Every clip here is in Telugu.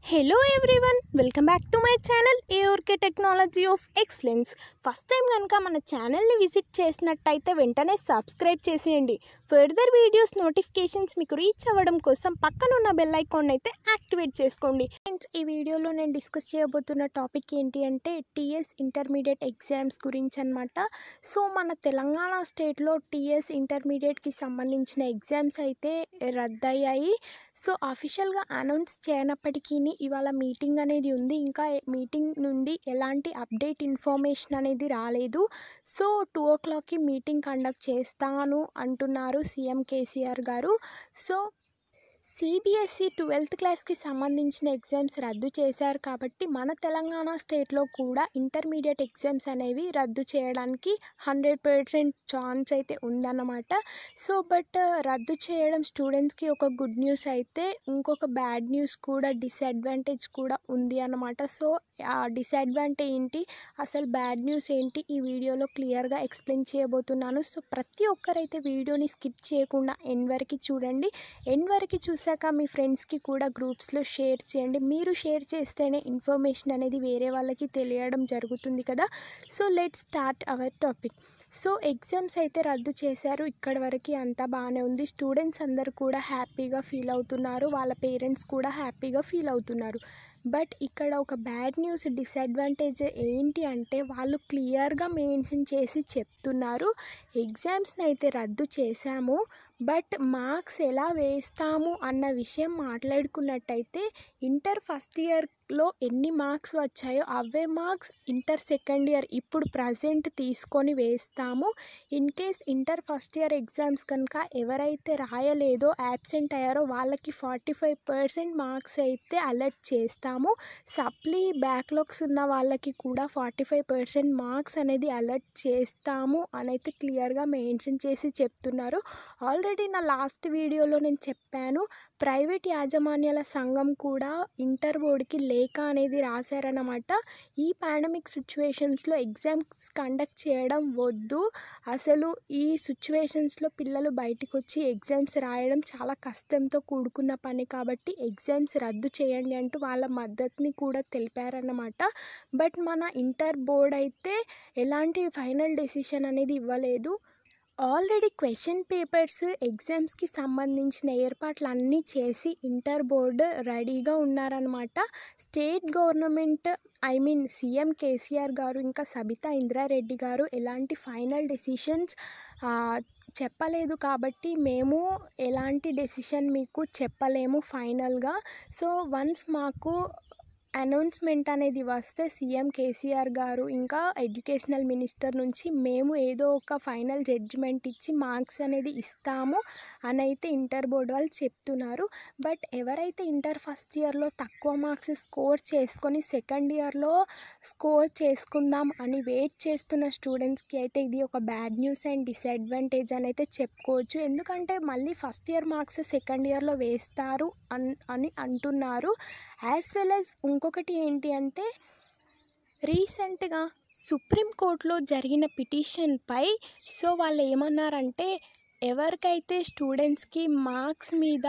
hello everyone welcome back to my channel ARK technology of excellence first time కనుక మన ఛానల్ని విజిట్ చేసినట్టయితే వెంటనే సబ్స్క్రైబ్ చేసేయండి ఫర్దర్ వీడియోస్ నోటిఫికేషన్స్ మీకు రీచ్ అవ్వడం కోసం పక్కన ఉన్న బెల్ ఐకాన్ అయితే యాక్టివేట్ చేసుకోండి ఫ్రెండ్స్ ఈ వీడియోలో నేను డిస్కస్ చేయబోతున్న టాపిక్ ఏంటి అంటే టీఎస్ ఇంటర్మీడియట్ ఎగ్జామ్స్ గురించి అనమాట సో మన తెలంగాణ స్టేట్లో టీఎస్ ఇంటర్మీడియట్కి సంబంధించిన ఎగ్జామ్స్ అయితే రద్దయ్యాయి సో అఫీషియల్గా అనౌన్స్ చేయనప్పటికీ ఇవాళ మీటింగ్ అనేది ఉంది ఇంకా మీటింగ్ నుండి ఎలాంటి అప్డేట్ ఇన్ఫర్మేషన్ అనేది రాలేదు సో టూ ఓ క్లాక్కి మీటింగ్ కండక్ట్ చేస్తాను అంటున్నారు సీఎం కేసీఆర్ గారు సో సిబిఎస్ఈ ట్వెల్త్ క్లాస్కి సంబంధించిన ఎగ్జామ్స్ రద్దు చేశారు కాబట్టి మన తెలంగాణ స్టేట్లో కూడా ఇంటర్మీడియట్ ఎగ్జామ్స్ అనేవి రద్దు చేయడానికి హండ్రెడ్ పర్సెంట్ ఛాన్స్ అయితే ఉందన్నమాట సో బట్ రద్దు చేయడం స్టూడెంట్స్కి ఒక గుడ్ న్యూస్ అయితే ఇంకొక బ్యాడ్ న్యూస్ కూడా డిసడ్వాంటేజ్ కూడా ఉంది అన్నమాట సో ఆ డిసడ్వాంటేజ్ ఏంటి అసలు బ్యాడ్ న్యూస్ ఏంటి ఈ వీడియోలో క్లియర్గా ఎక్స్ప్లెయిన్ చేయబోతున్నాను సో ప్రతి ఒక్కరైతే వీడియోని స్కిప్ చేయకుండా ఎన్ వరకు చూడండి ఎన్ వరకు చూసాక మీ ఫ్రెండ్స్కి కూడా గ్రూప్స్లో షేర్ చేయండి మీరు షేర్ చేస్తేనే ఇన్ఫర్మేషన్ అనేది వేరే వాళ్ళకి తెలియడం జరుగుతుంది కదా so let start our topic so exams అయితే రద్దు చేశారు ఇక్కడ వరకు అంతా బాగానే ఉంది స్టూడెంట్స్ అందరు కూడా హ్యాపీగా ఫీల్ అవుతున్నారు వాళ్ళ పేరెంట్స్ కూడా హ్యాపీగా ఫీల్ అవుతున్నారు బట్ ఇక్కడ ఒక బ్యాడ్ న్యూస్ డిసడ్వాంటేజ్ ఏంటి అంటే వాళ్ళు క్లియర్గా మెన్షన్ చేసి చెప్తున్నారు ఎగ్జామ్స్ని అయితే రద్దు చేశాము బట్ మార్క్స్ ఎలా వేస్తాము అన్న విషయం మాట్లాడుకున్నట్టయితే ఇంటర్ ఫస్ట్ ఇయర్లో ఎన్ని మార్క్స్ వచ్చాయో అవే మార్క్స్ ఇంటర్ సెకండ్ ఇయర్ ఇప్పుడు ప్రజెంట్ తీసుకొని వేస్తాము in case inter first year exams కనుక ఎవరైతే రాయలేదో యాబ్సెంట్ అయ్యారో వాళ్ళకి ఫార్టీ ఫైవ్ పర్సెంట్ మార్క్స్ అయితే అలర్ట్ చేస్తాము సప్లీ బ్యాక్లాగ్స్ ఉన్న వాళ్ళకి కూడా ఫార్టీ ఫైవ్ పర్సెంట్ మార్క్స్ అనేది అలర్ట్ చేస్తాము అని అయితే క్లియర్గా మెన్షన్ చేసి చెప్తున్నారు ఆల్రెడీ నా లాస్ట్ వీడియోలో నేను చెప్పాను ప్రైవేట్ యాజమాన్యాల సంఘం కూడా ఇంటర్ బోర్డుకి లేఖ అనేది రాశారన్నమాట ఈ పాండమిక్ సిచ్యువేషన్స్లో ఎగ్జామ్స్ కండక్ట్ చేయడం వద్దు అసలు ఈ సిచ్యువేషన్స్లో పిల్లలు బయటకు వచ్చి ఎగ్జామ్స్ రాయడం చాలా కష్టంతో కూడుకున్న పని కాబట్టి ఎగ్జామ్స్ రద్దు చేయండి అంటూ వాళ్ళ మద్దతుని కూడా తెలిపారన్నమాట బట్ మన ఇంటర్ బోర్డ్ అయితే ఎలాంటి ఫైనల్ డెసిషన్ అనేది ఇవ్వలేదు ఆల్రెడీ క్వశ్చన్ పేపర్స్ ఎగ్జామ్స్కి సంబంధించిన ఏర్పాట్లు అన్నీ చేసి ఇంటర్ బోర్డు రెడీగా ఉన్నారనమాట state government I mean CM KCR గారు ఇంకా సబితా ఇంద్రారెడ్డి గారు ఎలాంటి ఫైనల్ డెసిషన్స్ చెప్పలేదు కాబట్టి మేము ఎలాంటి డెసిషన్ మీకు చెప్పలేము ఫైనల్గా సో వన్స్ మాకు అనౌన్స్మెంట్ అనేది వస్తే సీఎం కేసీఆర్ గారు ఇంకా ఎడ్యుకేషనల్ మినిస్టర్ నుంచి మేము ఏదో ఒక ఫైనల్ జడ్జిమెంట్ ఇచ్చి మార్క్స్ అనేది ఇస్తాము అని అయితే ఇంటర్ బోర్డు వాళ్ళు చెప్తున్నారు బట్ ఎవరైతే ఇంటర్ ఫస్ట్ ఇయర్లో తక్కువ మార్క్స్ స్కోర్ చేసుకొని సెకండ్ ఇయర్లో స్కోర్ చేసుకుందాం అని వెయిట్ చేస్తున్న స్టూడెంట్స్కి అయితే ఇది ఒక బ్యాడ్ న్యూస్ అండ్ డిసడ్వాంటేజ్ అని అయితే చెప్పుకోవచ్చు ఎందుకంటే మళ్ళీ ఫస్ట్ ఇయర్ మార్క్స్ సెకండ్ ఇయర్లో వేస్తారు అన్ అని అంటున్నారు యాజ్ వెల్ యాజ్ ఇంకొకటి ఏంటి అంటే రీసెంట్గా సుప్రీంకోర్టులో జరిగిన పిటిషన్పై సో వాళ్ళు ఏమన్నారంటే ఎవరికైతే స్టూడెంట్స్కి మార్క్స్ మీద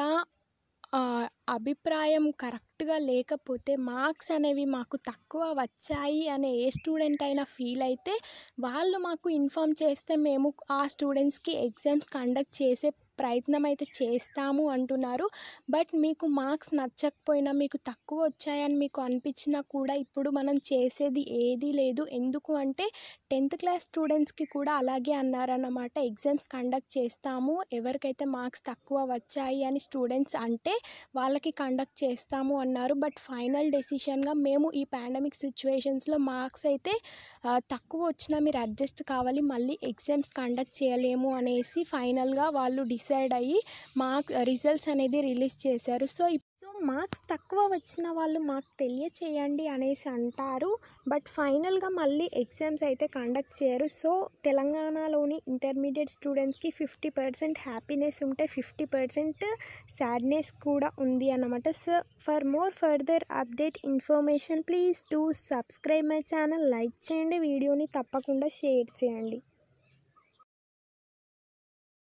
అభిప్రాయం కరెక్ట్గా లేకపోతే మార్క్స్ అనేవి మాకు తక్కువ వచ్చాయి అనే ఏ స్టూడెంట్ అయినా ఫీల్ అయితే వాళ్ళు మాకు ఇన్ఫామ్ చేస్తే మేము ఆ స్టూడెంట్స్కి ఎగ్జామ్స్ కండక్ట్ చేసే ప్రయత్నం అయితే చేస్తాము అంటున్నారు బట్ మీకు మార్క్స్ నచ్చకపోయినా మీకు తక్కువ వచ్చాయని మీకు అనిపించినా కూడా ఇప్పుడు మనం చేసేది ఏదీ లేదు ఎందుకు అంటే టెన్త్ క్లాస్ స్టూడెంట్స్కి కూడా అలాగే అన్నారన్నమాట ఎగ్జామ్స్ కండక్ట్ చేస్తాము ఎవరికైతే మార్క్స్ తక్కువ వచ్చాయి అని స్టూడెంట్స్ అంటే వాళ్ళకి కండక్ట్ చేస్తాము అన్నారు బట్ ఫైనల్ డెసిషన్గా మేము ఈ పాండమిక్ సిచ్యువేషన్స్లో మార్క్స్ అయితే తక్కువ వచ్చినా మీరు అడ్జస్ట్ కావాలి మళ్ళీ ఎగ్జామ్స్ కండక్ట్ చేయలేము అనేసి ఫైనల్గా వాళ్ళు డిసైడ్ అయ్యి మార్క్ రిజల్ట్స్ అనేది రిలీజ్ చేశారు సో సో మార్క్స్ తక్కువ వచ్చిన వాళ్ళు మాకు తెలియచేయండి అనేసి అంటారు బట్ ఫైనల్గా మళ్ళీ ఎగ్జామ్స్ అయితే కండక్ట్ చేయరు సో తెలంగాణలోని ఇంటర్మీడియట్ స్టూడెంట్స్కి ఫిఫ్టీ పర్సెంట్ హ్యాపీనెస్ ఉంటే ఫిఫ్టీ పర్సెంట్ సాడ్నెస్ కూడా ఉంది అన్నమాట so for more further update information please do subscribe my channel like చేయండి వీడియోని తప్పకుండా షేర్ చేయండి